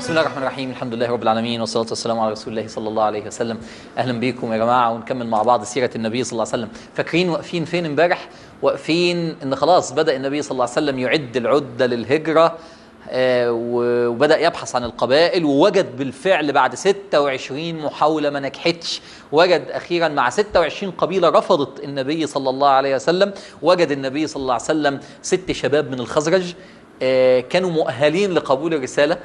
بسم الله الرحمن الرحيم الحمد لله رب العالمين والصلاة والسلام على رسول الله صلى الله عليه وسلم أهلا بيكم يا جماعة ونكمل مع بعض سيرة النبي صلى الله عليه وسلم فاكرين واقفين فين امبارح واقفين إن خلاص بدأ النبي صلى الله عليه وسلم يعد العدة للهجرة آه، وبدأ يبحث عن القبائل ووجد بالفعل بعد 26 محاولة ما نجحتش وجد أخيرا مع 26 قبيلة رفضت النبي صلى الله عليه وسلم وجد النبي صلى الله عليه وسلم ست شباب من الخزرج آه، كانوا مؤهلين لقبول الرسالة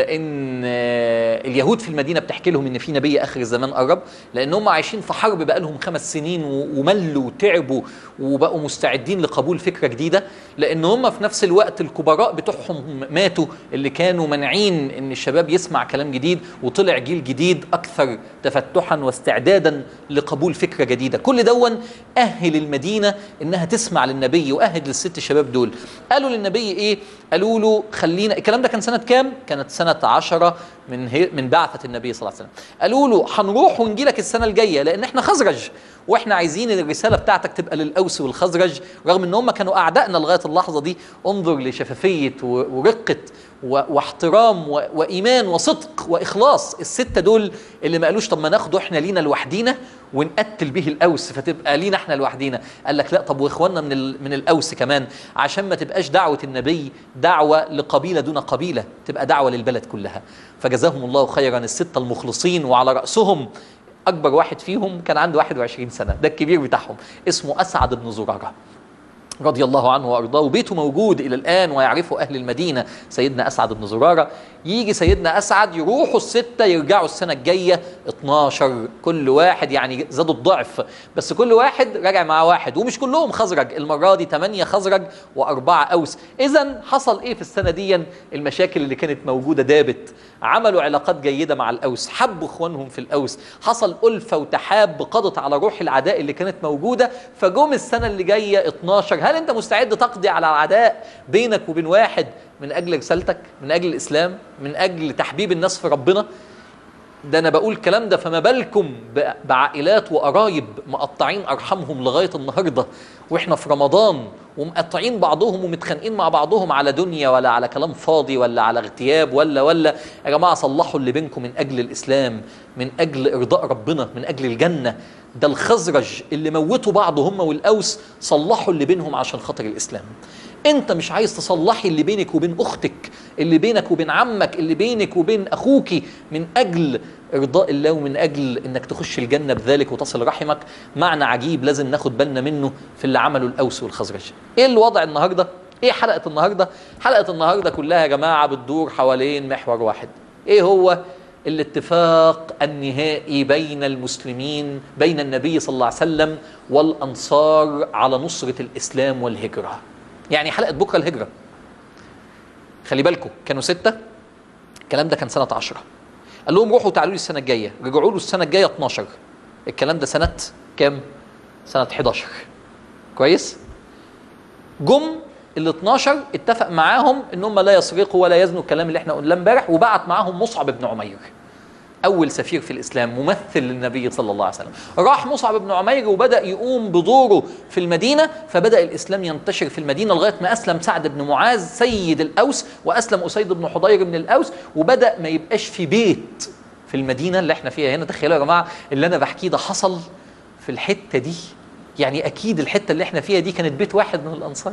لأن آه، اليهود في المدينة بتحكي لهم إن في نبي آخر الزمان قرب لأن هم عايشين في حرب بقالهم خمس سنين و- وملوا وتعبوا وبقوا مستعدين لقبول فكرة جديدة لأن هم في نفس الوقت الكبراء بتوعهم ماتوا اللي كانوا مانعين إن الشباب يسمع كلام جديد وطلع جيل جديد أكثر تفتحا واستعدادا لقبول فكرة جديدة كل دون أهل المدينة إنها تسمع للنبي وأهل للست شباب دول قالوا للنبي إيه قالوا له خلينا الكلام ده كان سنة كام كانت سنة عشرة من هي من بعثة النبي صلى الله عليه وسلم قالوا له هنروح ونجي لك السنة الجاية لأن احنا خزرج واحنا عايزين الرسالة بتاعتك تبقى للأوس والخزرج رغم ان هم كانوا أعدائنا لغاية اللحظة دي انظر لشفافية و- ورقة و- واحترام و- وإيمان وصدق وإخلاص الستة دول اللي ما قالوش طب ما ناخده احنا لينا لوحدينا ونقتل به الأوس فتبقى لينا احنا لوحدينا قال لك لا طب واخواننا من ال- من الأوس كمان عشان ما تبقاش دعوة النبي دعوة لقبيلة دون قبيلة تبقى دعوة للبلد كلها فجزاهم الله خيرا الستة المخلصين وعلى رأسهم أكبر واحد فيهم كان عنده 21 سنة ده الكبير بتاعهم اسمه أسعد بن زرارة رضي الله عنه وارضاه وبيته موجود الى الان ويعرفه اهل المدينه سيدنا اسعد بن زراره يجي سيدنا اسعد يروحوا السته يرجعوا السنه الجايه 12 كل واحد يعني زادوا الضعف بس كل واحد راجع معاه واحد ومش كلهم خزرج المره دي 8 خزرج واربعه اوس اذا حصل ايه في السنه دي المشاكل اللي كانت موجوده دابت عملوا علاقات جيده مع الاوس حبوا اخوانهم في الاوس حصل الفه وتحاب قضت على روح العداء اللي كانت موجوده فجم السنه اللي جايه 12 هل انت مستعد تقضي على العداء بينك وبين واحد من اجل رسالتك من اجل الاسلام من اجل تحبيب الناس في ربنا ده انا بقول الكلام ده فما بالكم ب- بعائلات وقرايب مقطعين ارحامهم لغايه النهارده واحنا في رمضان ومقطعين بعضهم ومتخانقين مع بعضهم على دنيا ولا على كلام فاضي ولا على اغتياب ولا ولا يا جماعه صلحوا اللي بينكم من اجل الاسلام من اجل ارضاء ربنا من اجل الجنه ده الخزرج اللي موتوا بعض هم والاوس صلحوا اللي بينهم عشان خاطر الاسلام انت مش عايز تصلحي اللي بينك وبين اختك اللي بينك وبين عمك اللي بينك وبين اخوك من اجل ارضاء الله ومن اجل انك تخش الجنه بذلك وتصل رحمك معنى عجيب لازم ناخد بالنا منه في اللي عمله الاوس والخزرج ايه الوضع النهارده ايه حلقه النهارده حلقه النهارده كلها يا جماعه بتدور حوالين محور واحد ايه هو الاتفاق النهائي بين المسلمين بين النبي صلى الله عليه وسلم والانصار على نصره الاسلام والهجره يعني حلقه بكره الهجره خلي بالكم كانوا ستة الكلام ده كان سنة عشرة قال لهم روحوا تعالوا لي السنة الجاية رجعوا له السنة الجاية 12 الكلام ده سنة كام؟ سنة 11 كويس؟ جم ال 12 اتفق معاهم ان هم لا يسرقوا ولا يزنوا الكلام اللي احنا قلناه امبارح وبعت معاهم مصعب بن عمير اول سفير في الاسلام ممثل للنبي صلى الله عليه وسلم راح مصعب بن عمير وبدا يقوم بدوره في المدينه فبدا الاسلام ينتشر في المدينه لغايه ما اسلم سعد بن معاذ سيد الاوس واسلم اسيد بن حضير من الاوس وبدا ما يبقاش في بيت في المدينه اللي احنا فيها هنا تخيلوا يا جماعه اللي انا بحكيه ده حصل في الحته دي يعني اكيد الحته اللي احنا فيها دي كانت بيت واحد من الانصار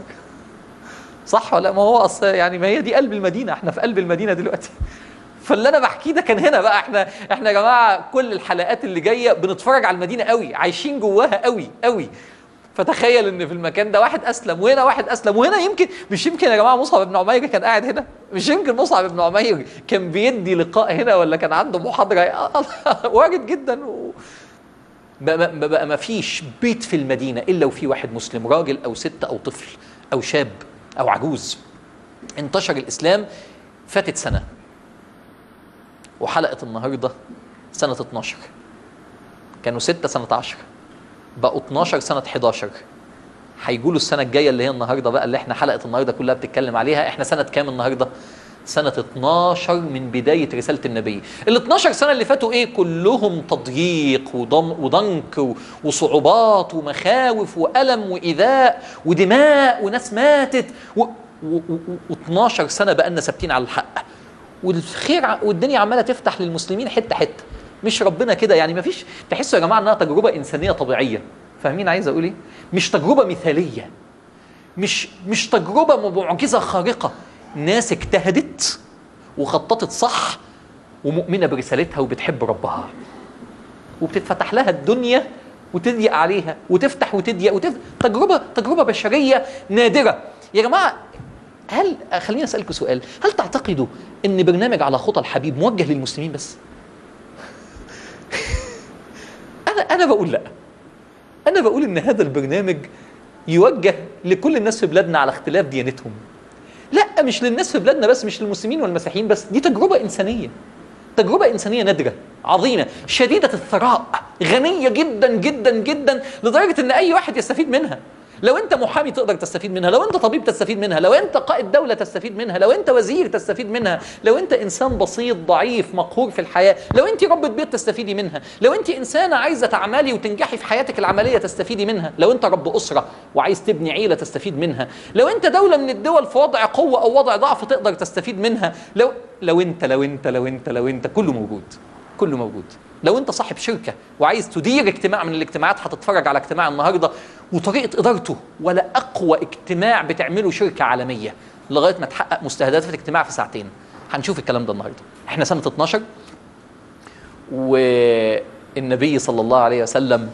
صح ولا ما هو اصل يعني ما هي دي قلب المدينه احنا في قلب المدينه دلوقتي فاللي انا بحكيه ده كان هنا بقى احنا احنا يا جماعه كل الحلقات اللي جايه بنتفرج على المدينه قوي عايشين جواها قوي قوي فتخيل ان في المكان ده واحد اسلم وهنا واحد اسلم وهنا يمكن مش يمكن يا جماعه مصعب بن عمير كان قاعد هنا مش يمكن مصعب بن عمير كان بيدي لقاء هنا ولا كان عنده محاضره وارد جدا و... بقى, بقى, بقى ما فيش بيت في المدينه الا وفي واحد مسلم راجل او ست او طفل او شاب او عجوز انتشر الاسلام فاتت سنه وحلقه النهارده سنه 12 كانوا ستة سنة 10 بقوا 12 سنة 11 هيجوا له السنة الجاية اللي هي النهارده بقى اللي احنا حلقة النهارده كلها بتتكلم عليها احنا سنة كام النهارده؟ سنة 12 من بداية رسالة النبي ال 12 سنة اللي فاتوا ايه كلهم تضييق وضم وضنك و- وصعوبات ومخاوف وألم وإيذاء ودماء وناس ماتت و... و... و... و... 12 سنة بقالنا ثابتين على الحق والخير ع- والدنيا عماله تفتح للمسلمين حته حته مش ربنا كده يعني ما فيش تحسوا يا جماعه انها تجربه انسانيه طبيعيه فاهمين عايز اقول ايه مش تجربه مثاليه مش مش تجربه معجزه خارقه ناس اجتهدت وخططت صح ومؤمنه برسالتها وبتحب ربها وبتتفتح لها الدنيا وتضيق عليها وتفتح وتضيق وتف... تجربه تجربه بشريه نادره يا جماعه هل خليني اسالكم سؤال هل تعتقدوا ان برنامج على خطى الحبيب موجه للمسلمين بس انا انا بقول لا انا بقول ان هذا البرنامج يوجه لكل الناس في بلادنا على اختلاف ديانتهم لا مش للناس في بلادنا بس مش للمسلمين والمسيحيين بس دي تجربه انسانيه تجربة إنسانية نادرة عظيمة شديدة الثراء غنية جدا جدا جدا لدرجة إن أي واحد يستفيد منها لو أنت محامي تقدر تستفيد منها لو أنت طبيب تستفيد منها لو أنت قائد دولة تستفيد منها لو أنت وزير تستفيد منها لو أنت إنسان بسيط ضعيف مقهور في الحياة لو أنت ربة بيت تستفيدي منها لو أنت إنسانة عايزة تعملي وتنجحي في حياتك العملية تستفيدي منها لو أنت رب أسرة وعايز تبني عيلة تستفيد منها لو أنت دولة من الدول في وضع قوة أو وضع ضعف تقدر تستفيد منها لو لو أنت لو أنت لو أنت لو أنت كله موجود كله موجود لو انت صاحب شركه وعايز تدير اجتماع من الاجتماعات هتتفرج على اجتماع النهارده وطريقه ادارته ولا اقوى اجتماع بتعمله شركه عالميه لغايه ما تحقق مستهدفات الاجتماع في ساعتين هنشوف الكلام ده النهارده احنا سنه 12 والنبي صلى الله عليه وسلم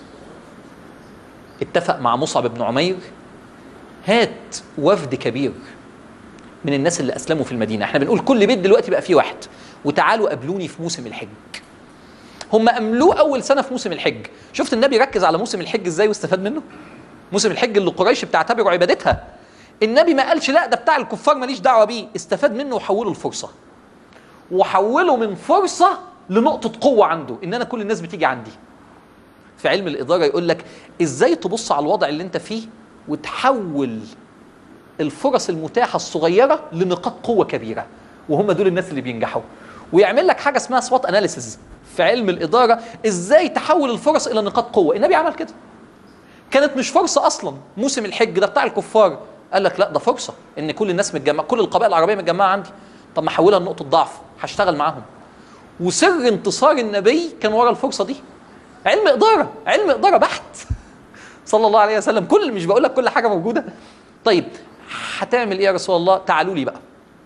اتفق مع مصعب بن عمير هات وفد كبير من الناس اللي اسلموا في المدينه احنا بنقول كل بيت دلوقتي بقى فيه واحد وتعالوا قابلوني في موسم الحج هم املوه اول سنه في موسم الحج شفت النبي ركز على موسم الحج ازاي واستفاد منه موسم الحج اللي قريش بتعتبره عبادتها النبي ما قالش لا ده بتاع الكفار ماليش دعوه بيه استفاد منه وحوله لفرصه وحوله من فرصه لنقطه قوه عنده ان انا كل الناس بتيجي عندي في علم الاداره يقول لك ازاي تبص على الوضع اللي انت فيه وتحول الفرص المتاحه الصغيره لنقاط قوه كبيره وهم دول الناس اللي بينجحوا ويعمل لك حاجه اسمها سوات اناليسيز في علم الاداره ازاي تحول الفرص الى نقاط قوه النبي عمل كده كانت مش فرصه اصلا موسم الحج ده بتاع الكفار قال لك لا ده فرصه ان كل الناس متجمعه كل القبائل العربيه متجمعه عندي طب ما احولها لنقطه ضعف هشتغل معاهم وسر انتصار النبي كان ورا الفرصه دي علم اداره علم اداره بحت صلى الله عليه وسلم كل مش بقول لك كل حاجه موجوده طيب هتعمل ايه يا رسول الله تعالوا لي بقى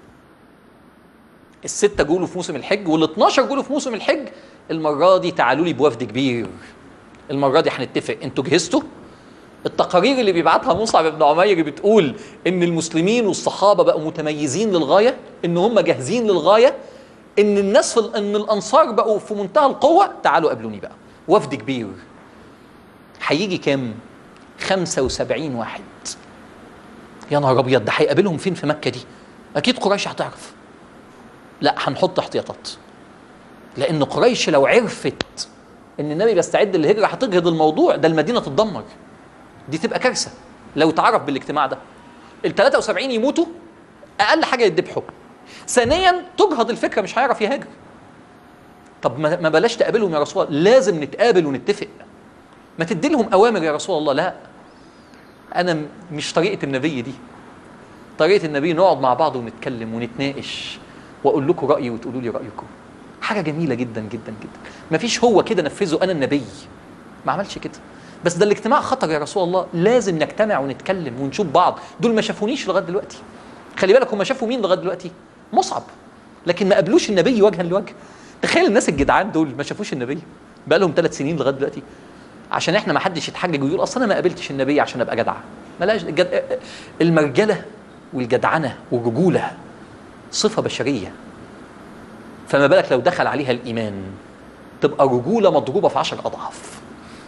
الستة جولوا في موسم الحج وال 12 جولوا في موسم الحج المرة دي تعالوا لي بوفد كبير المرة دي هنتفق انتوا جهزتوا التقارير اللي بيبعتها مصعب بن عمير بتقول ان المسلمين والصحابة بقوا متميزين للغاية ان هم جاهزين للغاية ان الناس في ال- ان الانصار بقوا في منتهى القوة تعالوا قابلوني بقى وفد كبير هيجي كام 75 واحد يا نهار ابيض ده هيقابلهم فين في مكة دي اكيد قريش هتعرف لا هنحط احتياطات لان قريش لو عرفت ان النبي بيستعد للهجره هتجهض الموضوع ده المدينه تتدمر دي تبقى كارثه لو تعرف بالاجتماع ده ال 73 يموتوا اقل حاجه يذبحوا ثانيا تجهض الفكره مش هيعرف يهاجر طب ما ما بلاش تقابلهم يا رسول الله لازم نتقابل ونتفق ما تدي لهم اوامر يا رسول الله لا انا م- مش طريقه النبي دي طريقه النبي نقعد مع بعض ونتكلم ونتناقش واقول لكم رايي وتقولوا لي رايكم حاجه جميله جدا جدا جدا مفيش هو كده نفذه انا النبي ما عملش كده بس ده الاجتماع خطر يا رسول الله لازم نجتمع ونتكلم ونشوف بعض دول ما شافونيش لغايه دلوقتي خلي بالك هم شافوا مين لغايه دلوقتي مصعب لكن ما قابلوش النبي وجها لوجه تخيل الناس الجدعان دول ما شافوش النبي بقى لهم ثلاث سنين لغايه دلوقتي عشان احنا ما حدش يتحجج ويقول اصل انا ما قابلتش النبي عشان ابقى جدع ملاش جد... المرجله والجدعنه والرجوله صفه بشريه فما بالك لو دخل عليها الايمان تبقى رجوله مضروبه في عشر اضعاف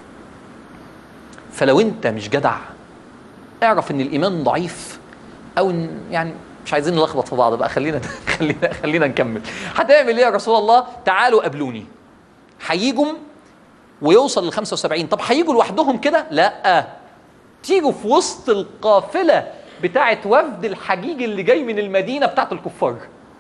فلو انت مش جدع اعرف ان الايمان ضعيف او ان يعني مش عايزين نلخبط في بعض بقى خلينا خلينا خلينا نكمل هتعمل ايه يا رسول الله تعالوا قابلوني هيجوا ويوصل ل 75 طب هيجوا لوحدهم كده لا تيجوا في وسط القافله بتاعه وفد الحجيج اللي جاي من المدينه بتاعه الكفار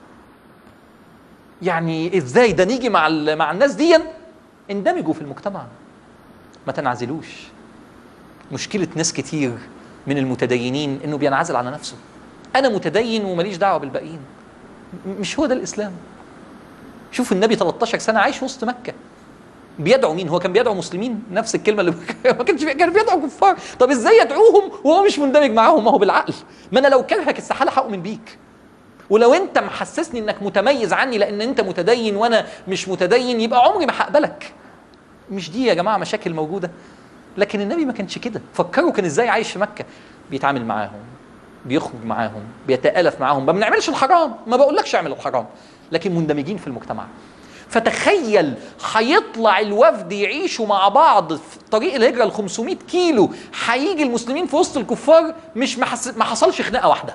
يعني ازاي ده نيجي مع ال- مع الناس دي اندمجوا في المجتمع ما تنعزلوش مشكله ناس كتير من المتدينين انه بينعزل على نفسه انا متدين وماليش دعوه بالباقيين م- مش هو ده الاسلام شوف النبي 13 سنه عايش وسط مكه بيدعو مين هو كان بيدعو مسلمين نفس الكلمه اللي ما كانش بي- كان بيدعو كفار طب ازاي يدعوهم وهو مش مندمج معاهم ما هو بالعقل ما انا لو كرهك استحاله هؤمن بيك ولو انت محسسني انك متميز عني لان انت متدين وانا مش متدين يبقى عمري ما هقبلك مش دي يا جماعه مشاكل موجوده لكن النبي ما كانش كده فكروا كان ازاي عايش في مكه بيتعامل معاهم بيخرج معاهم بيتالف معاهم ما بنعملش الحرام ما بقولكش اعمل الحرام لكن مندمجين في المجتمع فتخيل هيطلع الوفد يعيشوا مع بعض في طريق الهجره ال 500 كيلو هيجي المسلمين في وسط الكفار مش ما حس- ما حصلش خناقه واحده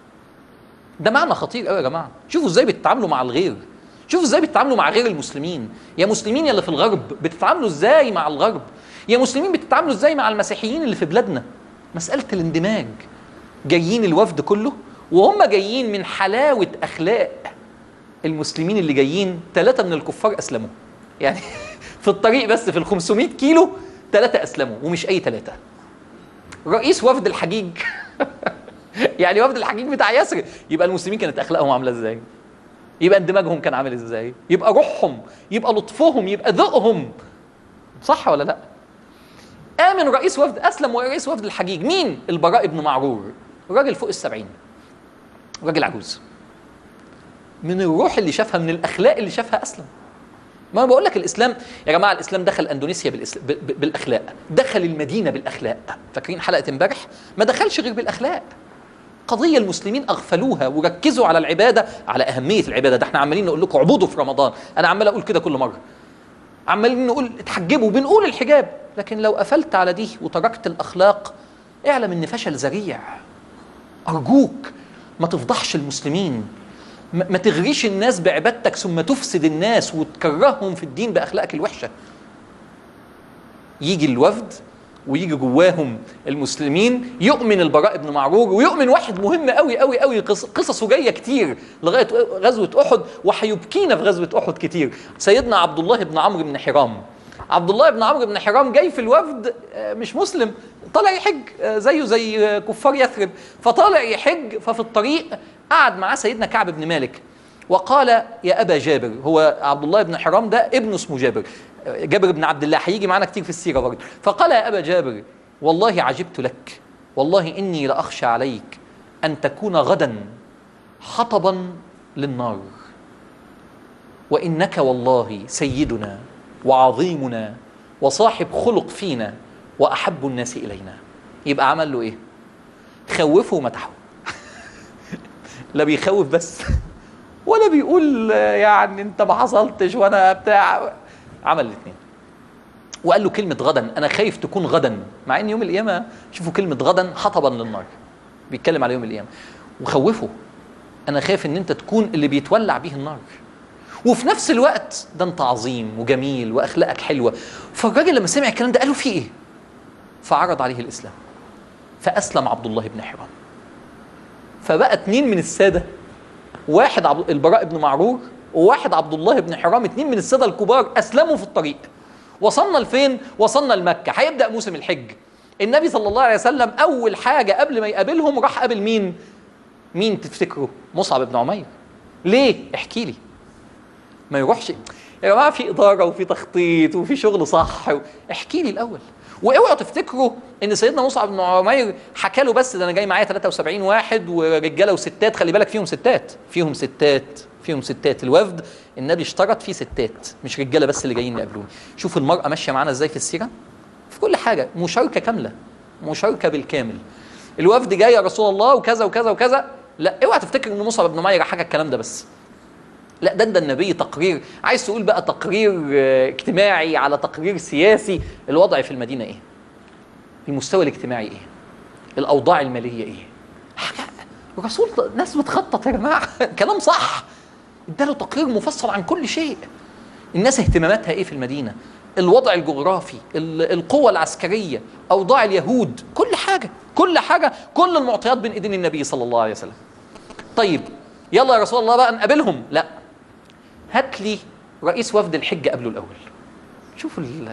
ده معنى خطير قوي يا جماعه شوفوا ازاي بتتعاملوا مع الغير شوفوا ازاي بتتعاملوا مع غير المسلمين يا مسلمين يا اللي في الغرب بتتعاملوا ازاي مع الغرب يا مسلمين بتتعاملوا ازاي مع المسيحيين اللي في بلادنا مساله الاندماج جايين الوفد كله وهم جايين من حلاوه اخلاق المسلمين اللي جايين ثلاثه من الكفار اسلموا يعني في الطريق بس في ال 500 كيلو ثلاثه اسلموا ومش اي ثلاثه رئيس وفد الحجيج يعني وفد الحجيج بتاع يثرب يبقى المسلمين كانت اخلاقهم عامله ازاي يبقى اندماجهم كان عامل ازاي يبقى روحهم يبقى لطفهم يبقى ذوقهم صح ولا لا امن رئيس وفد اسلم ورئيس وفد الحجيج مين البراء بن معرور راجل فوق السبعين راجل عجوز من الروح اللي شافها من الاخلاق اللي شافها اسلم ما أنا بقول لك الاسلام يا جماعه الاسلام دخل اندونيسيا بالإسل... ب... ب... بالاخلاق دخل المدينه بالاخلاق فاكرين حلقه امبارح ما دخلش غير بالاخلاق قضية المسلمين أغفلوها وركزوا على العبادة على أهمية العبادة ده احنا عمالين نقول لكم اعبدوا في رمضان أنا عمال أقول كده كل مرة عمالين نقول اتحجبوا بنقول الحجاب لكن لو قفلت على دي وتركت الأخلاق اعلم إن فشل ذريع أرجوك ما تفضحش المسلمين ما ما تغريش الناس بعبادتك ثم تفسد الناس وتكرههم في الدين بأخلاقك الوحشة يجي الوفد ويجي جواهم المسلمين يؤمن البراء بن معرور ويؤمن واحد مهم قوي قوي قوي قص- قصصه جايه كتير لغايه غزوه احد وهيبكينا في غزوه احد كتير سيدنا عبد الله بن عمرو بن حرام عبد الله بن عمرو بن حرام جاي في الوفد آه، مش مسلم طالع يحج آه، زيه زي آه، كفار يثرب فطالع يحج ففي الطريق قعد معاه سيدنا كعب بن مالك وقال يا ابا جابر هو عبد الله بن حرام ده ابنه اسمه جابر جابر بن عبد الله هيجي معانا كتير في السيره برضه فقال يا ابا جابر والله عجبت لك والله اني لاخشى عليك ان تكون غدا حطبا للنار وانك والله سيدنا وعظيمنا وصاحب خلق فينا واحب الناس الينا يبقى عمل له ايه خوفه ومدحه لا بيخوف بس ولا بيقول آه، يعني انت ما حصلتش وانا بتاع عمل الاثنين وقال له كلمة غدا أنا خايف تكون غدا مع إن يوم القيامة شوفوا كلمة غدا حطبا للنار بيتكلم على يوم القيامة وخوفه أنا خايف إن أنت تكون اللي بيتولع به النار وفي نفس الوقت ده أنت عظيم وجميل وأخلاقك حلوة فالراجل لما سمع الكلام ده قال له في إيه؟ فعرض عليه الإسلام فأسلم عبد الله بن حرام فبقى اتنين من السادة واحد عبد البراء بن معرور وواحد عبد الله بن حرام اتنين من السادة الكبار أسلموا في الطريق وصلنا لفين؟ وصلنا لمكة هيبدأ موسم الحج النبي صلى الله عليه وسلم أول حاجة قبل ما يقابلهم راح قابل مين؟ مين تفتكروا؟ مصعب بن عمير ليه؟ احكي لي ما يروحش يا جماعة في إدارة وفي تخطيط وفي شغل صح احكي لي الأول واوعوا تفتكروا ان سيدنا مصعب بن عمير حكى له بس ده انا جاي معايا 73 واحد ورجاله وستات خلي بالك فيهم ستات فيهم ستات فيهم ستات الوفد النبي اشترط فيه ستات مش رجاله بس اللي جايين يقابلوني شوف المراه ماشيه معانا ازاي في السيره في كل حاجه مشاركه كامله مشاركه بالكامل الوفد جاي يا رسول الله وكذا وكذا وكذا لا اوعى تفتكر ان مصعب بن عمير حكى الكلام ده بس لا ده ده النبي تقرير عايز تقول بقى تقرير آه، اجتماعي على تقرير سياسي الوضع في المدينه ايه المستوى الاجتماعي ايه الاوضاع الماليه ايه حاجه الرسول ناس بتخطط يا جماعه كلام صح اداله تقرير مفصل عن كل شيء الناس اهتماماتها ايه في المدينه الوضع الجغرافي ال- القوة العسكرية أوضاع اليهود كل حاجة كل حاجة كل المعطيات بين إيدين النبي صلى الله عليه وسلم طيب يلا يا رسول الله بقى نقابلهم لا هات لي رئيس وفد الحج قبله الأول شوفوا ال-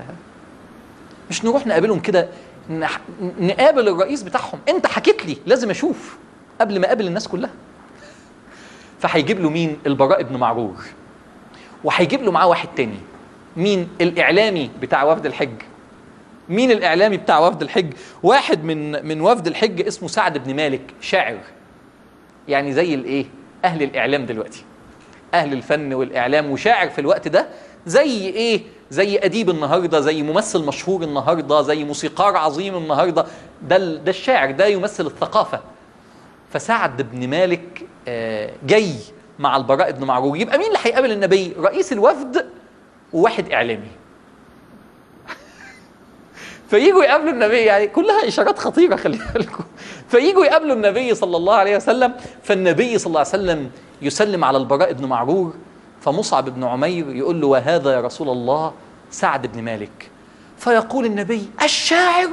مش نروح نقابلهم كده نح- نقابل الرئيس بتاعهم انت حكيت لي لازم اشوف قبل ما اقابل الناس كلها فهيجيب له مين البراء بن معرور وهيجيب له معاه واحد تاني مين الاعلامي بتاع وفد الحج مين الاعلامي بتاع وفد الحج واحد من من وفد الحج اسمه سعد بن مالك شاعر يعني زي الايه اهل الاعلام دلوقتي اهل الفن والاعلام وشاعر في الوقت ده زي ايه زي اديب النهارده زي ممثل مشهور النهارده زي موسيقار عظيم النهارده ده ال- ده الشاعر ده يمثل الثقافه فسعد بن مالك آه، جاي مع البراء بن معرور يبقى مين اللي هيقابل النبي رئيس الوفد وواحد اعلامي فييجوا يقابلوا النبي يعني كلها اشارات خطيره خلي بالكم فييجوا يقابلوا النبي صلى الله عليه وسلم فالنبي صلى الله عليه وسلم يسلم على البراء بن معرور فمصعب بن عمير يقول له وهذا يا رسول الله سعد بن مالك فيقول النبي الشاعر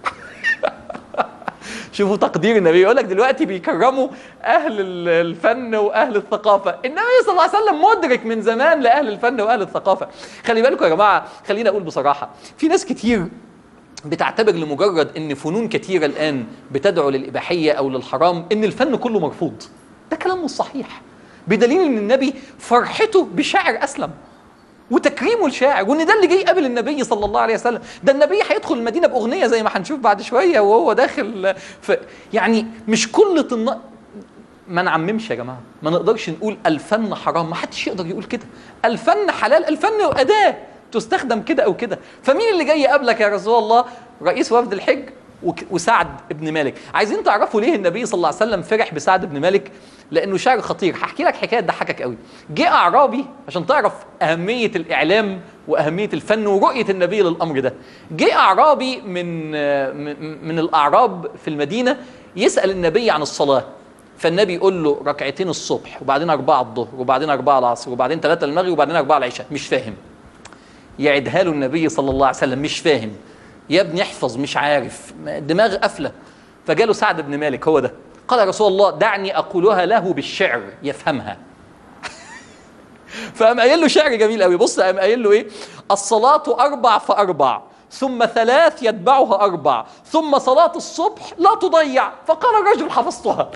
شوفوا تقدير النبي يقول لك دلوقتي بيكرموا اهل ال- الفن واهل الثقافه النبي صلى الله عليه وسلم مدرك من زمان لاهل الفن واهل الثقافه خلي بالكم يا جماعه خليني اقول بصراحه في ناس كتير بتعتبر لمجرد ان فنون كتيره الان بتدعو للاباحيه او للحرام ان الفن كله مرفوض ده كلام مش صحيح بدليل ان النبي فرحته بشاعر اسلم وتكريمه الشاعر وان ده اللي جه يقابل النبي صلى الله عليه وسلم ده النبي هيدخل المدينه باغنيه زي ما هنشوف بعد شويه وهو داخل ف يعني مش كل طن ما نعممش يا جماعه ما نقدرش نقول الفن حرام ما حدش يقدر يقول كده الفن حلال الفن اداه تستخدم كده او كده فمين اللي جاي يقابلك يا رسول الله رئيس وفد الحج وك- وسعد بن مالك عايزين تعرفوا ليه النبي صلى الله عليه وسلم فرح بسعد بن مالك لانه شاعر خطير هحكي لك حكايه تضحكك قوي جه اعرابي عشان تعرف اهميه الاعلام واهميه الفن ورؤيه النبي للامر ده جه اعرابي من من من الاعراب في المدينه يسال النبي عن الصلاه فالنبي يقول له ركعتين الصبح وبعدين أربعة الظهر وبعدين أربعة العصر وبعدين ثلاثة المغرب وبعدين أربعة العشاء مش فاهم يعدها له النبي صلى الله عليه وسلم مش فاهم يا ابني احفظ مش عارف دماغ قافلة فجاله سعد بن مالك هو ده قال يا رسول الله دعني أقولها له بالشعر يفهمها فقام قايل له شعر جميل قوي بص قام قايل له ايه الصلاة أربع فأربع ثم ثلاث يتبعها أربع ثم صلاة الصبح لا تضيع فقال الرجل حفظتها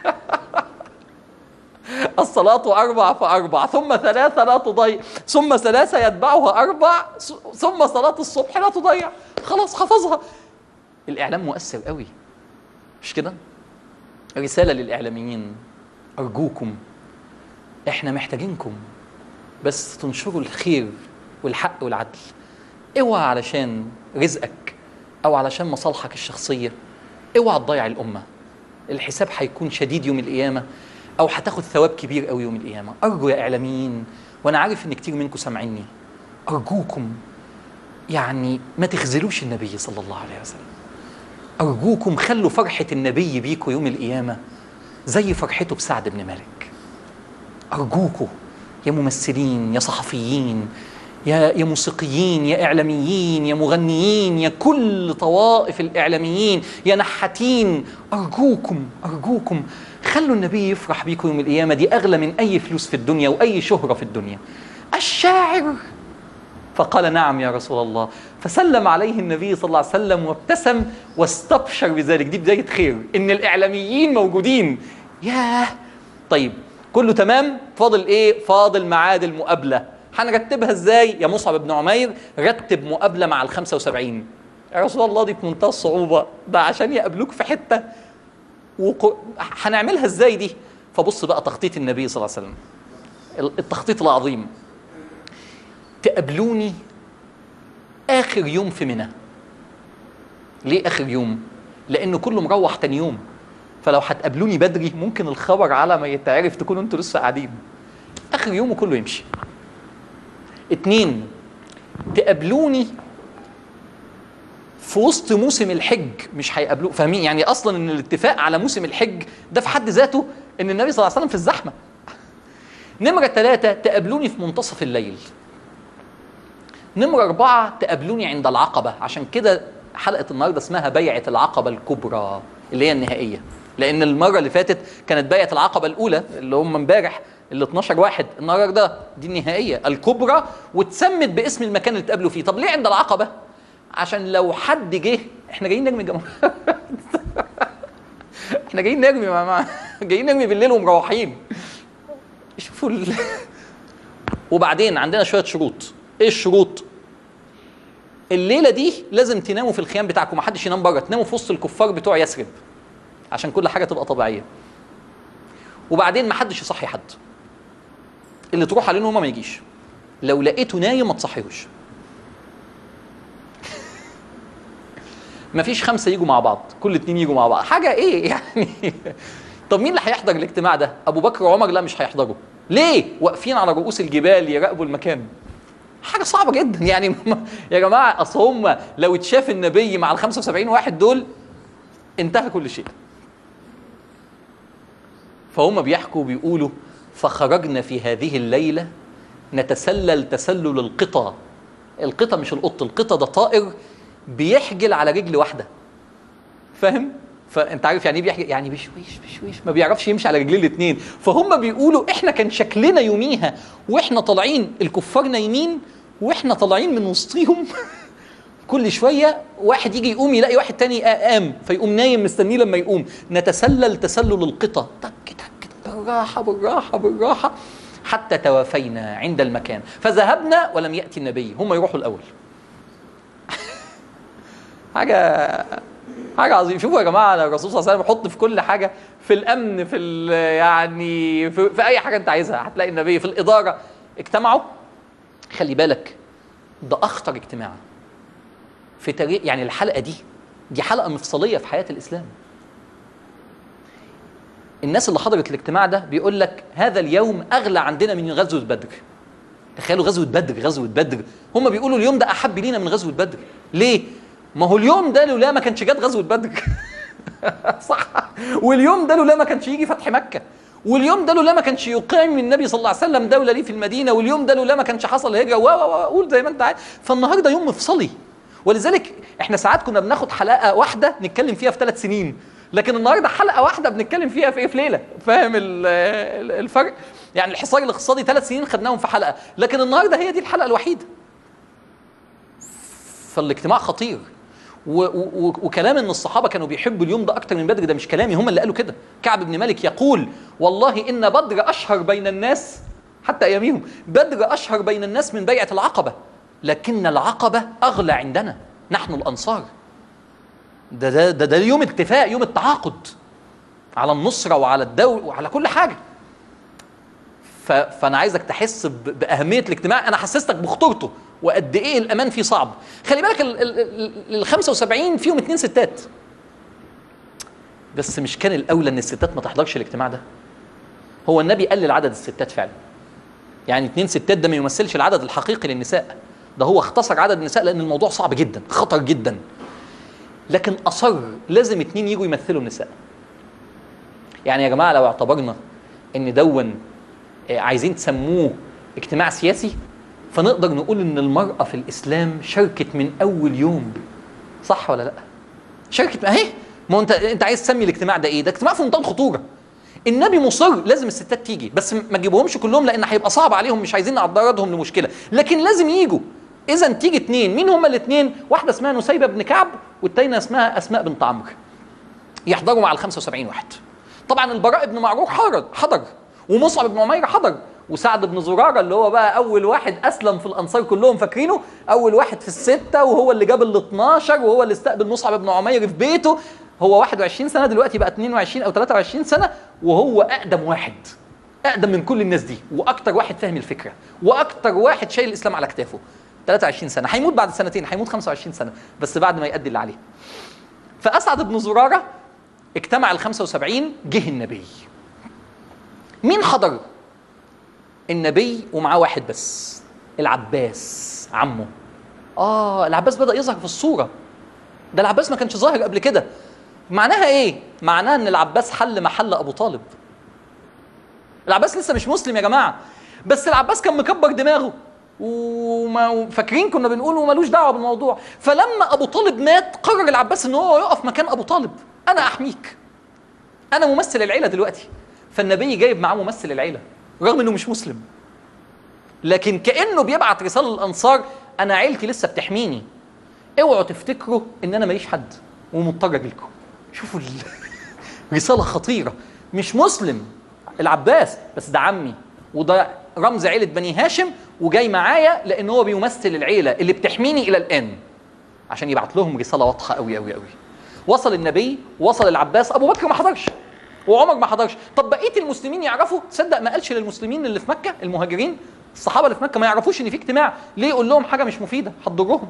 الصلاة أربع فأربع ثم ثلاثة لا تضيع ثم ثلاثة يتبعها أربع ثم صلاة الصبح لا تضيع خلاص حفظها الإعلام مؤثر قوي مش كده رسالة للإعلاميين أرجوكم إحنا محتاجينكم بس تنشروا الخير والحق والعدل اوعى علشان رزقك او علشان مصالحك الشخصيه اوعى تضيع الامه الحساب هيكون شديد يوم القيامه او هتاخد ثواب كبير قوي يوم القيامه ارجو يا اعلاميين وانا عارف ان كتير منكم سامعيني ارجوكم يعني ما تخذلوش النبي صلى الله عليه وسلم ارجوكم خلوا فرحه النبي بيكم يوم القيامه زي فرحته بسعد بن مالك ارجوكم يا ممثلين يا صحفيين يا يا موسيقيين يا اعلاميين يا مغنيين يا كل طوائف الاعلاميين يا نحاتين ارجوكم ارجوكم خلوا النبي يفرح بيكم يوم القيامه دي اغلى من اي فلوس في الدنيا واي شهره في الدنيا الشاعر فقال نعم يا رسول الله فسلم عليه النبي صلى الله عليه وسلم وابتسم واستبشر بذلك دي بدايه خير ان الاعلاميين موجودين ياه طيب كله تمام فاضل ايه فاضل ميعاد المقابله هنرتبها ازاي يا مصعب بن عمير رتب مقابله مع ال 75 يا رسول الله دي في منتهى الصعوبه ده عشان يقابلوك في حته وق... هنعملها ازاي دي فبص بقى تخطيط النبي صلى الله عليه وسلم التخطيط العظيم تقابلوني اخر يوم في منى ليه اخر يوم لانه كله مروح تاني يوم فلو هتقابلوني بدري ممكن الخبر على ما يتعرف تكونوا انتوا لسه قاعدين اخر يوم وكله يمشي اتنين تقابلوني في وسط موسم الحج مش هيقابلوه فاهمين يعني اصلا ان الاتفاق على موسم الحج ده في حد ذاته ان النبي صلى الله عليه وسلم في الزحمه نمرة ثلاثة تقابلوني في منتصف الليل نمرة أربعة تقابلوني عند العقبة عشان كده حلقة النهاردة اسمها بيعة العقبة الكبرى اللي هي النهائية لأن المرة اللي فاتت كانت بيعة العقبة الأولى اللي هم امبارح ال 12 واحد النهارده دي النهائية الكبرى واتسمت باسم المكان اللي اتقابلوا فيه طب ليه عند العقبة؟ عشان لو حد جه احنا جايين نرمي جمهور احنا جايين نرمي يا جماعه جايين نرمي بالليل ومروحين شوفوا ال... وبعدين عندنا شويه شروط ايه الشروط الليله دي لازم تناموا في الخيام بتاعكم محدش ينام بره تناموا في وسط الكفار بتوع يثرب عشان كل حاجه تبقى طبيعيه وبعدين محدش يصحي حد اللي تروح عليه نومه ما يجيش لو لقيته نايم ما تصحيهوش مفيش خمسه يجوا مع بعض كل اتنين يجوا مع بعض حاجه ايه يعني طب مين اللي هيحضر الاجتماع ده ابو بكر وعمر لا مش هيحضروا ليه واقفين على رؤوس الجبال يراقبوا المكان حاجه صعبه جدا يعني يا جماعه اصل هم لو اتشاف النبي مع ال 75 واحد دول انتهى كل شيء فهم بيحكوا بيقولوا فخرجنا في هذه الليله نتسلل تسلل القطى القطى مش القط القطى ده طائر بيحجل على رجل واحده فاهم فانت عارف يعني ايه بيحجل يعني بشويش بشويش ما بيعرفش يمشي على رجلين الاثنين فهم بيقولوا احنا كان شكلنا يوميها واحنا طالعين الكفار نايمين واحنا طالعين من وسطيهم كل شويه واحد يجي يقوم يلاقي واحد تاني قام فيقوم نايم مستنيه لما يقوم نتسلل تسلل القطى تك تك بالراحه بالراحه بالراحه حتى توافينا عند المكان فذهبنا ولم ياتي النبي هم يروحوا الاول حاجه حاجه عظيمه شوفوا يا جماعه الرسول صلى الله عليه وسلم يحط في كل حاجه في الامن في ال- يعني في, في اي حاجه انت عايزها هتلاقي النبي في الاداره اجتمعوا خلي بالك ده اخطر اجتماع في تاريخ يعني الحلقه دي دي حلقه مفصليه في حياه الاسلام الناس اللي حضرت الاجتماع ده بيقول لك هذا اليوم اغلى عندنا من غزوه بدر تخيلوا غزوه بدر غزوه بدر هم بيقولوا اليوم ده احب لينا من غزوه بدر ليه ما هو اليوم ده لولا ما كانش جت غزوه بدر صح واليوم ده لولا ما كانش يجي فتح مكه واليوم ده لولا ما كانش يقيم النبي صلى الله عليه وسلم دوله ليه في المدينه واليوم ده لولا ما كانش حصل هجره و و و قول زي ما انت عايز فالنهارده يوم مفصلي ولذلك احنا ساعات كنا بناخد حلقه واحده نتكلم فيها في ثلاث سنين لكن النهارده حلقه واحده بنتكلم فيها في ايه في ليله فاهم ال- ال- الفرق يعني الحصار الاقتصادي ثلاث سنين خدناهم في حلقه لكن النهارده هي دي الحلقه الوحيده فالاجتماع خطير و و وكلام ان الصحابه كانوا بيحبوا اليوم ده اكتر من بدر ده مش كلامي هم اللي قالوا كده كعب بن مالك يقول والله ان بدر اشهر بين الناس حتى اياميهم بدر اشهر بين الناس من بيعه العقبه لكن العقبه اغلى عندنا نحن الانصار ده ده ده, ده يوم اتفاق يوم التعاقد على النصره وعلى الدول وعلى كل حاجه ف... فانا عايزك تحس ب... باهميه الاجتماع انا حسستك بخطورته وقد ايه الامان فيه صعب خلي بالك ال ال- ال- ال 75 فيهم اتنين ستات بس مش كان الاولى ان الستات ما تحضرش الاجتماع ده هو النبي قلل عدد الستات فعلا يعني اتنين ستات ده ما يمثلش العدد الحقيقي للنساء ده هو اختصر عدد النساء لان الموضوع صعب جدا خطر جدا لكن اصر لازم اتنين يجوا يمثلوا النساء يعني يا جماعه لو اعتبرنا ان دون آه، عايزين تسموه اجتماع سياسي فنقدر نقول ان المراه في الاسلام شاركت من اول يوم صح ولا لا شاركت اهي ما هو انت انت عايز تسمي الاجتماع ده ايه ده اجتماع في منتهى الخطوره النبي مصر لازم الستات تيجي بس ما تجيبوهمش كلهم لان هيبقى صعب عليهم مش عايزين نعرضهم لمشكله لكن لازم يجوا اذا تيجي اتنين مين هما الاثنين واحده اسمها نسيبه بن كعب والتانيه اسمها اسماء بنت عمرو يحضروا مع ال 75 واحد طبعا البراء بن معروف حضر حضر ومصعب بن عمير حضر وسعد بن زراره اللي هو بقى اول واحد اسلم في الانصار كلهم فاكرينه اول واحد في السته وهو اللي جاب ال 12 وهو اللي استقبل مصعب بن عمير في بيته هو 21 سنه دلوقتي بقى 22 او 23 سنه وهو اقدم واحد اقدم من كل الناس دي واكتر واحد فاهم الفكره واكتر واحد شايل الاسلام على كتافه 23 سنه هيموت بعد سنتين هيموت 25 سنه بس بعد ما يأدي اللي عليه فاسعد بن زراره اجتمع ال 75 جه النبي مين حضر النبي ومعاه واحد بس العباس عمه اه العباس بدا يظهر في الصوره ده العباس ما كانش ظاهر قبل كده معناها ايه معناها ان العباس حل محل ابو طالب العباس لسه مش مسلم يا جماعه بس العباس كان مكبر دماغه وما فاكرين كنا بنقول ومالوش دعوه بالموضوع فلما ابو طالب مات قرر العباس ان هو يقف مكان ابو طالب انا احميك انا ممثل العيله دلوقتي فالنبي جايب معاه ممثل العيله رغم انه مش مسلم لكن كانه بيبعت رساله للانصار انا عيلتي لسه بتحميني اوعوا تفتكروا ان انا ماليش حد ومضطر اجي لكم شوفوا ال- رساله خطيره مش مسلم العباس بس ده عمي وده رمز عيله بني هاشم وجاي معايا لان هو بيمثل العيله اللي بتحميني الى الان عشان يبعت لهم رساله واضحه قوي قوي قوي وصل النبي وصل العباس ابو بكر ما حضرش وعمر ما حضرش طب بقيه المسلمين يعرفوا تصدق ما قالش للمسلمين اللي في مكه المهاجرين الصحابه اللي في مكه ما يعرفوش ان في اجتماع ليه يقول لهم حاجه مش مفيده هتضرهم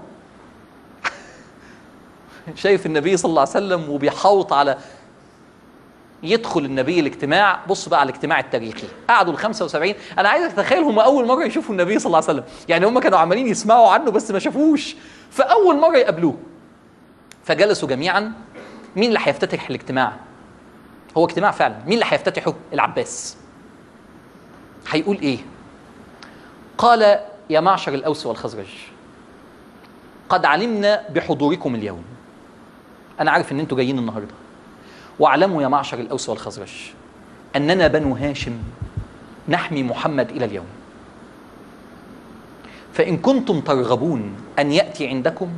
شايف النبي صلى الله عليه وسلم وبيحاوط على يدخل النبي الاجتماع بص بقى على الاجتماع التاريخي قعدوا ال 75 انا عايزك تتخيل هم اول مره يشوفوا النبي صلى الله عليه وسلم يعني هم كانوا عمالين يسمعوا عنه بس ما شافوش فاول مره يقابلوه فجلسوا جميعا مين اللي هيفتتح الاجتماع هو اجتماع فعلا مين اللي هيفتتحه العباس هيقول ايه قال يا معشر الاوس والخزرج قد علمنا بحضوركم اليوم انا عارف ان انتوا جايين النهارده واعلموا يا معشر الاوس والخزرج اننا بنو هاشم نحمي محمد الى اليوم فان كنتم ترغبون ان ياتي عندكم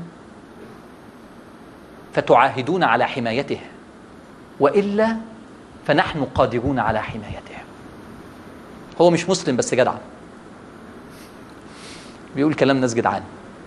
فتعاهدون على حمايته والا فنحن قادرون على حمايته هو مش مسلم بس جدع بيقول كلام ناس جدعان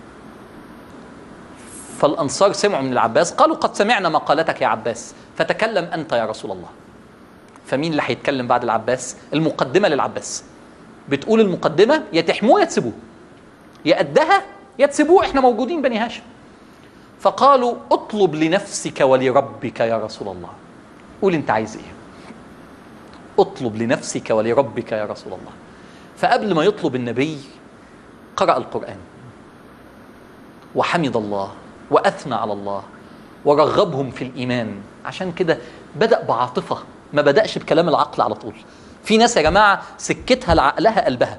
فالانصار سمعوا من العباس قالوا قد سمعنا مقالتك يا عباس فتكلم انت يا رسول الله فمين اللي هيتكلم بعد العباس المقدمه للعباس بتقول المقدمه يا تحموه يا تسيبوه يا قدها يا تسيبوه احنا موجودين بني هاشم فقالوا اطلب لنفسك ولربك يا رسول الله قول انت عايز ايه اطلب لنفسك ولربك يا رسول الله فقبل ما يطلب النبي قرأ القرآن وحمد الله وأثنى على الله ورغبهم في الإيمان عشان كده بدأ بعاطفة ما بدأش بكلام العقل على طول في ناس يا جماعة سكتها لعقلها قلبها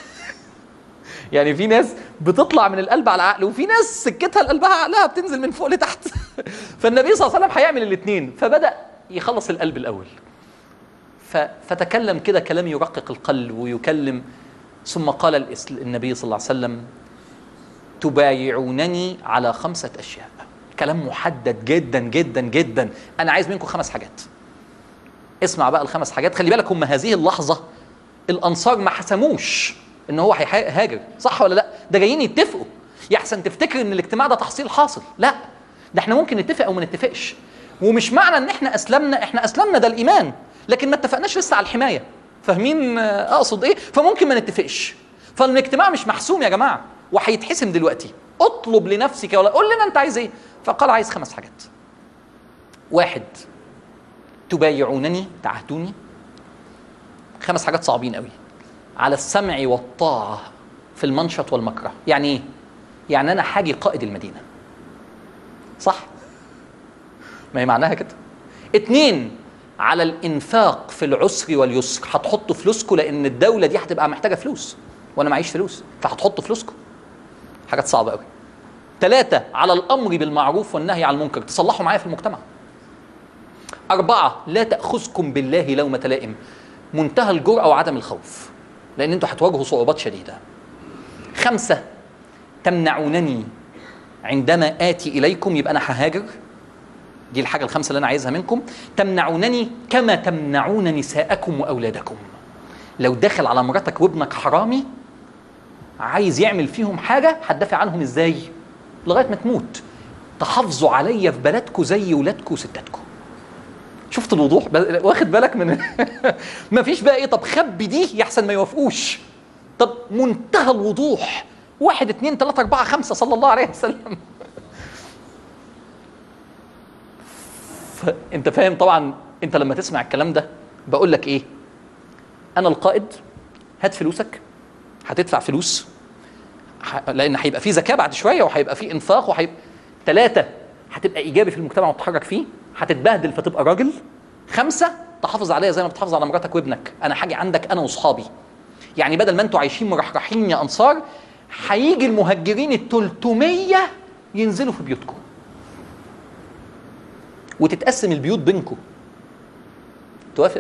يعني في ناس بتطلع من القلب على العقل وفي ناس سكتها لقلبها عقلها بتنزل من فوق لتحت فالنبي صلى الله عليه وسلم هيعمل الاثنين فبدأ يخلص القلب الأول ف- فتكلم كده كلام يرقق القلب ويكلم ثم قال الإس- النبي صلى الله عليه وسلم تبايعونني على خمسة أشياء كلام محدد جدا جدا جدا أنا عايز منكم خمس حاجات اسمع بقى الخمس حاجات خلي بالك هم هذه اللحظة الأنصار ما حسموش إن هو هيهاجر صح ولا لا ده جايين يتفقوا يحسن تفتكر إن الاجتماع ده تحصيل حاصل لا ده احنا ممكن نتفق أو ما نتفقش ومش معنى إن احنا أسلمنا احنا أسلمنا ده الإيمان لكن ما اتفقناش لسه على الحماية فاهمين آه، أقصد إيه فممكن ما نتفقش فالاجتماع مش محسوم يا جماعة وهيتحسم دلوقتي اطلب لنفسك ولا قول لنا انت عايز ايه فقال عايز خمس حاجات واحد تبايعونني تعهدوني خمس حاجات صعبين قوي على السمع والطاعة في المنشط والمكره يعني ايه يعني انا حاجي قائد المدينة صح ما هي معناها كده اتنين على الانفاق في العسر واليسر هتحطوا فلوسكم لان الدولة دي هتبقى محتاجة فلوس وانا معيش فلوس فهتحطوا فلوسكم حاجات صعبة قوي ثلاثة على الأمر بالمعروف والنهي عن المنكر تصلحوا معايا في المجتمع أربعة لا تأخذكم بالله لومة لائم منتهى الجرأة وعدم الخوف لأن أنتوا هتواجهوا صعوبات شديدة خمسة تمنعونني عندما آتي إليكم يبقى أنا ههاجر دي الحاجة الخمسة اللي أنا عايزها منكم تمنعونني كما تمنعون نساءكم وأولادكم لو دخل على مراتك وابنك حرامي عايز يعمل فيهم حاجة هتدافع عنهم ازاي لغاية ما تموت تحافظوا عليا في بلدكم زي ولادكم وستاتكم شفت الوضوح ب- واخد بالك من ما فيش بقى ايه طب خبي دي يحسن ما يوافقوش طب منتهى الوضوح واحد اتنين تلاتة اربعة خمسة صلى الله عليه وسلم فانت فاهم طبعا انت لما تسمع الكلام ده بقول لك ايه انا القائد هات فلوسك هتدفع فلوس ح- لان هيبقى في زكاه بعد شويه وهيبقى في انفاق وهيبقى ثلاثه هتبقى ايجابي في المجتمع وتتحرك فيه هتتبهدل فتبقى راجل خمسه تحافظ عليها زي ما بتحافظ على مراتك وابنك انا حاجه عندك انا واصحابي يعني بدل ما انتوا عايشين مرحرحين يا انصار هيجي المهجرين ال 300 ينزلوا في بيوتكم وتتقسم البيوت بينكم توافق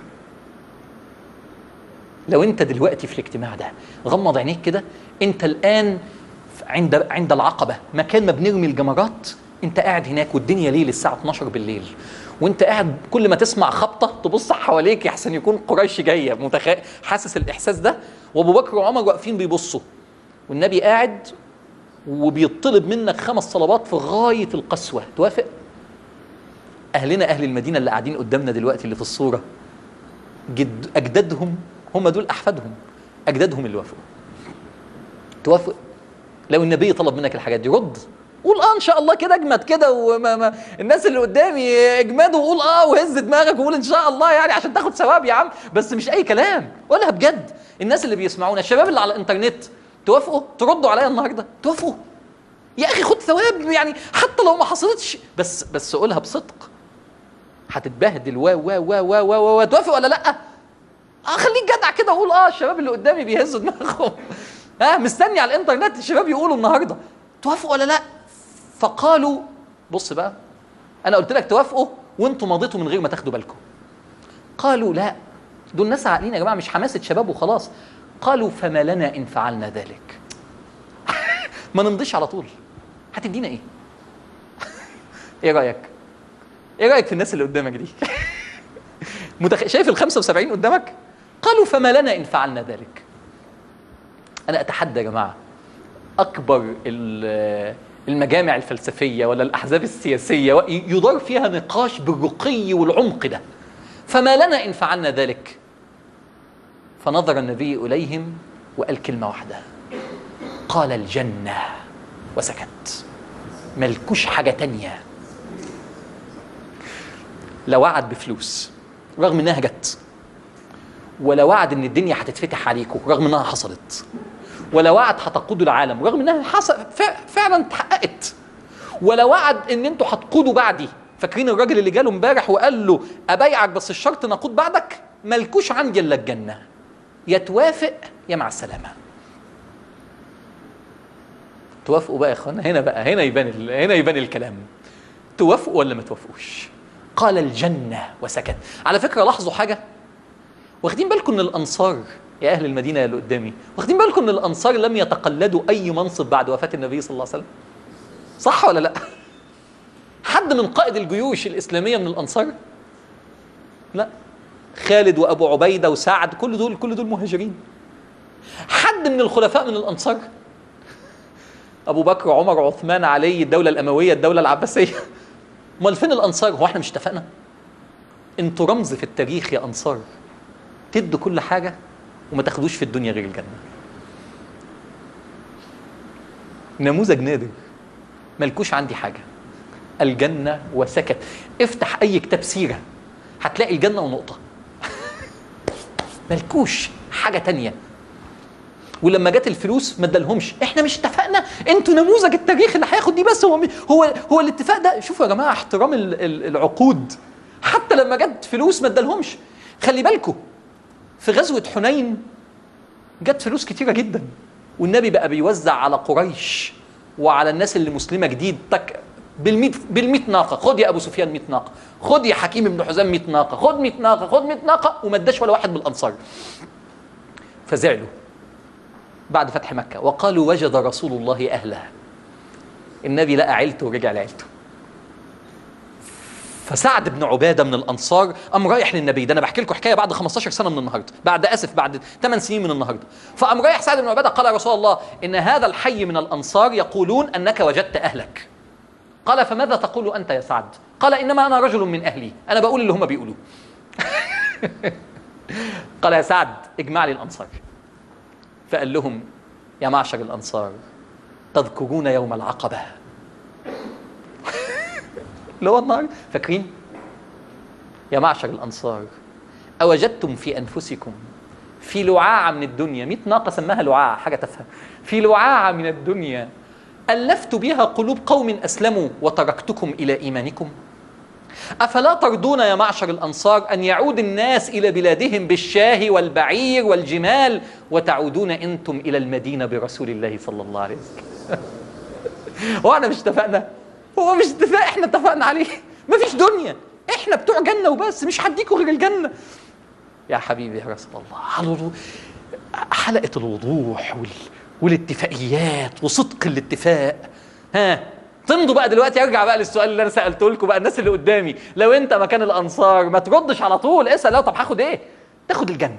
لو انت دلوقتي في الاجتماع ده غمض عينيك كده انت الان عند عند العقبه مكان ما بنرمي الجمرات انت قاعد هناك والدنيا ليل الساعه 12 بالليل وانت قاعد كل ما تسمع خبطه تبص حواليك يحسن يكون قريش جايه متخيل حاسس الاحساس ده وابو بكر وعمر واقفين بيبصوا والنبي قاعد وبيطلب منك خمس صلوات في غايه القسوه توافق اهلنا اهل المدينه اللي قاعدين قدامنا دلوقتي اللي في الصوره جد اجدادهم هم دول احفادهم اجدادهم اللي وافقوا توافق لو النبي طلب منك الحاجات دي رد قول اه ان شاء الله كده اجمد كده وما ما الناس اللي قدامي اجمدوا وقول اه وهز دماغك وقول ان شاء الله يعني عشان تاخد ثواب يا عم بس مش اي كلام قولها بجد الناس اللي بيسمعونا الشباب اللي على الانترنت توافقوا تردوا عليا النهارده توافقوا يا اخي خد ثواب يعني حتى لو ما حصلتش بس بس قولها بصدق هتتبهدل و و و و و و توافق ولا لا؟ اه خليك جدع كده وقول اه الشباب اللي قدامي بيهزوا دماغهم ها مستني على الانترنت الشباب يقولوا النهارده توافقوا ولا لا؟ فقالوا بص بقى انا قلت لك توافقوا وانتوا مضيتوا من غير ما تاخدوا بالكم قالوا لا دول ناس عاقلين يا جماعه مش حماسه شباب وخلاص قالوا فما لنا ان فعلنا ذلك ما نمضيش على طول هتدينا ايه ايه رايك ايه رايك في الناس اللي قدامك دي متخ... شايف ال 75 قدامك قالوا فما لنا ان فعلنا ذلك انا اتحدى يا جماعه اكبر ال- المجامع الفلسفيه ولا الاحزاب السياسيه و- يدار فيها نقاش بالرقي والعمق ده فما لنا ان فعلنا ذلك فنظر النبي اليهم وقال كلمه واحده قال الجنه وسكت ملكوش حاجه تانيه لا وعد بفلوس رغم انها جت ولا وعد ان الدنيا هتتفتح عليكم رغم انها حصلت ولا وعد هتقودوا العالم رغم انها حصل فع- فعلا اتحققت ولا وعد ان انتوا هتقودوا بعدي فاكرين الراجل اللي جاله امبارح وقال له ابايعك بس الشرط نقود بعدك ملكوش عندي الا الجنه يا توافق يا مع السلامه توافقوا بقى يا اخوانا هنا بقى هنا يبان ال- هنا يبان الكلام توافقوا ولا ما توافقوش قال الجنه وسكت على فكره لاحظوا حاجه واخدين بالكم ان الانصار يا اهل المدينه اللي قدامي واخدين بالكم ان الانصار لم يتقلدوا اي منصب بعد وفاه النبي صلى الله عليه وسلم صح ولا لا حد من قائد الجيوش الاسلاميه من الانصار لا خالد وابو عبيده وسعد كل دول كل دول مهاجرين حد من الخلفاء من الانصار ابو بكر عمر عثمان علي الدوله الامويه الدوله العباسيه امال فين الانصار هو احنا مش اتفقنا انتوا رمز في التاريخ يا انصار تدوا كل حاجه وما تاخدوش في الدنيا غير الجنه نموذج نادر ملكوش عندي حاجه الجنه وسكت افتح اي كتاب سيره هتلاقي الجنه ونقطه ملكوش حاجه تانية ولما جت الفلوس ما ادالهمش احنا مش اتفقنا انتوا نموذج التاريخ اللي هياخد دي بس هو هو هو الاتفاق ده شوفوا يا جماعه احترام ال- ال- العقود حتى لما جت فلوس ما ادالهمش خلي بالكم في غزوه حنين جت فلوس كتيره جدا والنبي بقى بيوزع على قريش وعلى الناس اللي مسلمه جديد تك بالميت بالميت ناقه خد يا ابو سفيان 100 ناقه خد يا حكيم بن حزام 100 ناقه خد 100 ناقه خد 100 ناقه وما اداش ولا واحد من الانصار فزعلوا بعد فتح مكه وقالوا وجد رسول الله اهله النبي لقى عيلته ورجع لعيلته فسعد بن عباده من الانصار قام رايح للنبي ده انا بحكي لكم حكايه بعد 15 سنه من النهارده بعد اسف بعد 8 سنين من النهارده فقام رايح سعد بن عباده قال يا رسول الله ان هذا الحي من الانصار يقولون انك وجدت اهلك قال فماذا تقول انت يا سعد قال انما انا رجل من اهلي انا بقول اللي هم بيقولوه قال يا سعد اجمع لي الانصار فقال لهم يا معشر الانصار تذكرون يوم العقبه اللي هو النهار فاكرين يا معشر الانصار اوجدتم في انفسكم في لعاعه من الدنيا 100 ناقه سماها لعاعه حاجه تافهه في لعاعه من الدنيا الفت بها قلوب قوم اسلموا وتركتكم الى ايمانكم افلا ترضون يا معشر الانصار ان يعود الناس الى بلادهم بالشاه والبعير والجمال وتعودون انتم الى المدينه برسول الله صلى الله عليه وسلم هو احنا مش اتفقنا هو مش اتفاق احنا اتفقنا عليه مفيش دنيا احنا بتوع جنه وبس مش هديكوا غير الجنه يا حبيبي يا رسول الله على الوضوح حلقه الوضوح وال... والاتفاقيات وصدق الاتفاق ها تمضوا بقى دلوقتي ارجع بقى للسؤال اللي انا سالته لكم بقى الناس اللي قدامي لو انت مكان الانصار ما تردش على طول اسال لا طب هاخد ايه تاخد الجنه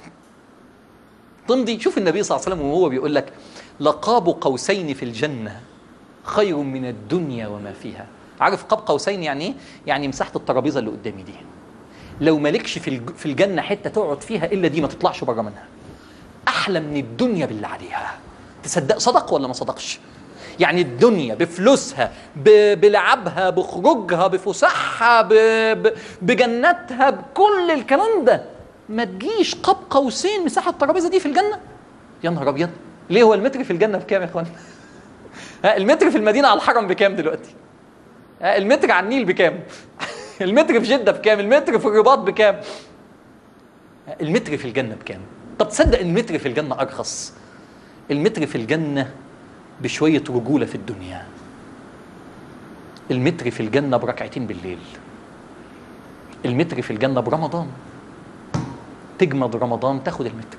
تمضي شوف النبي صلى الله عليه وسلم وهو بيقول لك لقاب قوسين في الجنه خير من الدنيا وما فيها عارف قاب قوسين يعني ايه يعني مساحه الترابيزه اللي قدامي دي لو مالكش في الج- في الجنه حته تقعد فيها الا دي ما تطلعش بره منها احلى من الدنيا باللي عليها تصدق صدق ولا ما صدقش يعني الدنيا بفلوسها ب- بلعبها بخروجها بفسحها ب... ب... بجنتها بكل الكلام ده ما تجيش قاب قوسين مساحه الترابيزه دي في الجنه يا نهار ابيض ليه هو المتر في الجنه بكام يا اخوان ها، المتر في المدينه على الحرم بكام دلوقتي ها، المتر على النيل بكام المتر في جده بكام المتر في الرباط بكام ها، المتر في الجنه بكام طب تصدق المتر في الجنه ارخص المتر في الجنه بشويه رجوله في الدنيا المتر في الجنه بركعتين بالليل المتر في الجنه برمضان تجمد رمضان تاخد المتر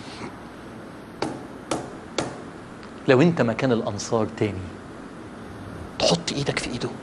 لو انت مكان الانصار تاني تحط ايدك في ايده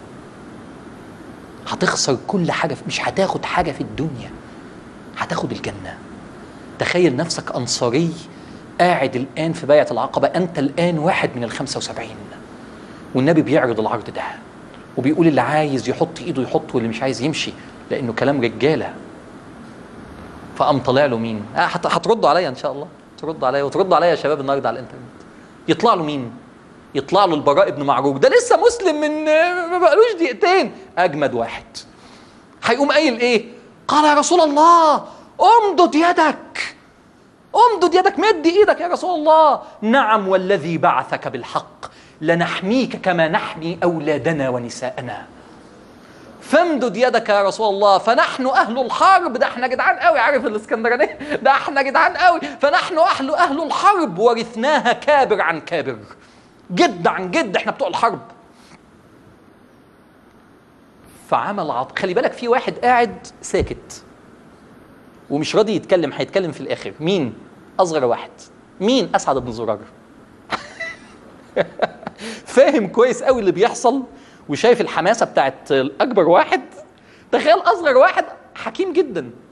هتخسر كل حاجه في مش هتاخد حاجه في الدنيا هتاخد الجنه تخيل نفسك انصاري قاعد الان في بيعه العقبه انت الان واحد من الخمسه وسبعين والنبي بيعرض العرض ده وبيقول اللي عايز يحط ايده يحط واللي مش عايز يمشي لانه كلام رجاله فقام طالع له مين؟ آه هت- هتردوا عليا ان شاء الله تردوا عليا وتردوا عليا يا شباب النهارده على الانترنت يطلع له مين؟ يطلع له البراء بن معروف ده لسه مسلم من آه، ما بقالوش دقيقتين اجمد واحد هيقوم قايل ايه؟ قال يا رسول الله امدد يدك امدد يدك مد ايدك يا رسول الله نعم والذي بعثك بالحق لنحميك كما نحمي اولادنا ونساءنا فامدد يدك يا رسول الله فنحن اهل الحرب ده احنا جدعان قوي عارف الاسكندرانيه ده احنا جدعان قوي فنحن اهل اهل الحرب ورثناها كابر عن كابر جد عن جد احنا بتوع الحرب فعمل عط... خلي بالك في واحد قاعد ساكت ومش راضي يتكلم هيتكلم في الاخر مين اصغر واحد مين اسعد بن زرار فاهم كويس قوي اللي بيحصل وشايف الحماسه بتاعت اكبر واحد تخيل اصغر واحد حكيم جدا